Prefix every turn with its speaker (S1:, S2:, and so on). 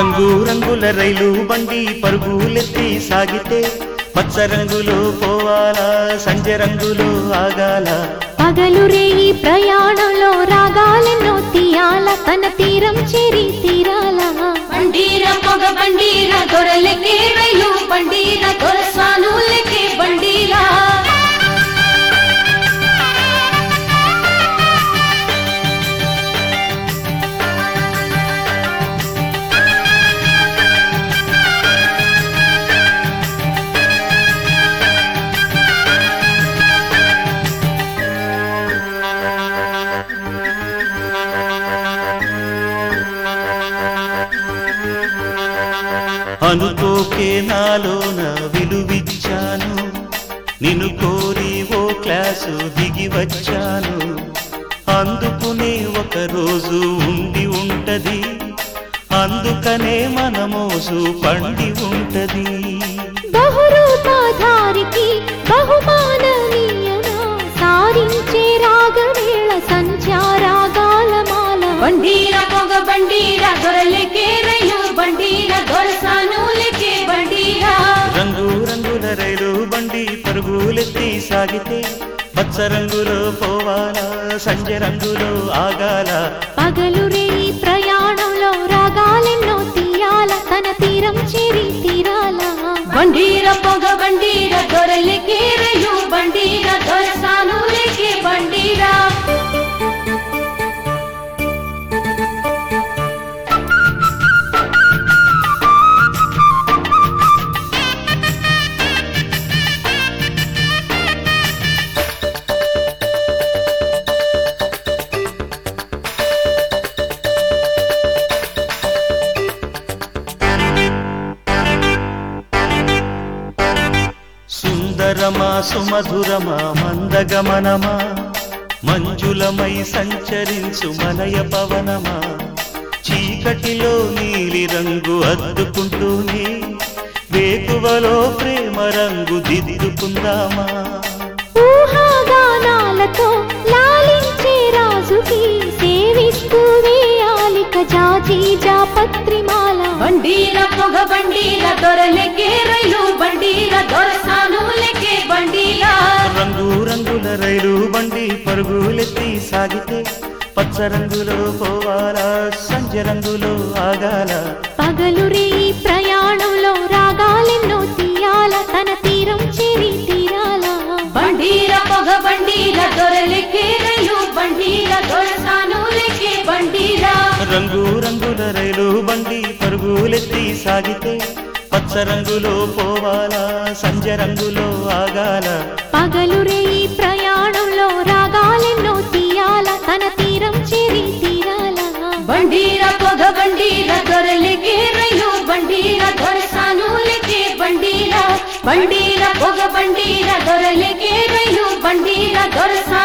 S1: రంగు రంగుల రైలు బండి పరుగులెత్తి సాగితే పచ్చ రంగులో పోవాలా సంజ రంగులో ఆగాల
S2: పగలు రేయి ప్రయాణంలో రాగాలెన్నో తీయాల తన తీరం చేరి తీరాల
S3: బండీర పొగ బండీర దొరలకే రైలు బండీర దొరసానులకే బండీరా
S1: అనుకోకే నాలోన విలువిచ్చాను నిన్ను కోరి ఓ క్లాసు దిగి వచ్చాను అందుకునే ఒక రోజు ఉండి ఉంటది అందుకనే మన మోసు పండి ఉంటది
S2: బహురూపాధారికి బహుమాననీయనా సారించే రాగవేళ సంచారాగాల మాల
S3: బండీర పొగ బండీర దొరలకే రైలు బండీర దొరసానులకే బండీరా
S1: రంగు రంగుల రైలు బండి పరుగులెత్తి సాగితే పచ్చ రంగులో పోవాలా సంజ రంగులో ఆగాల
S2: పగలు రేయి ప్రయాణంలో రాగాలెన్నో తీయాల తన తీరం చేరి తీరాల
S3: బండీర పొగ బండీర దొరలకే రైలు బండీర దొరసానులకే బండీరా
S1: సుందరమా సుమధురమా మందగమనమా మంజులమై సంచరించు మనయ పవనమా చీకటిలో నీలి రంగు అద్దుకుంటూనే వేకువలో ప్రేమ రంగు దిద్దుకుందామా
S2: ఊహాగానాలతో లాలించే రాజుకి సేవిస్తూ వేయాలిక జాజీ జాపత్రిమాల
S3: బండీర పొగ బండీర దొరలకే రైలు బండీర దొరసానులకే బండీరా
S1: రంగు రంగుల రైలు బండి పరుగులెత్తి సాగితే పచ్చ రంగులో పోవాలా సంజ రంగులో ఆగాల
S2: పగలు రేయి ప్రయాణంలో రాగాలెన్నో తీయాల తన తీరం చేరి తీరాల
S3: బండీర పొగ బండీర దొరలకే రైలు బండీర దొరసానులకే బండీరా
S1: రంగు రంగుల రైలు బండి పరుగులెత్తి సాగితే పచ్చ రంగులో పోవాలా సంజ రంగులో ఆగాల
S2: పగలు రేయి ప్రయాణంలో రాగాలెన్నో తీయాల తన తీరం చేరి తీరాల
S3: బండీర పొగ బండీర దొరలకే రైలు బండీర దొరసానులకే బండీరా బండీర పొగ బండీర దొరలకే రైలు బండీర దొరసా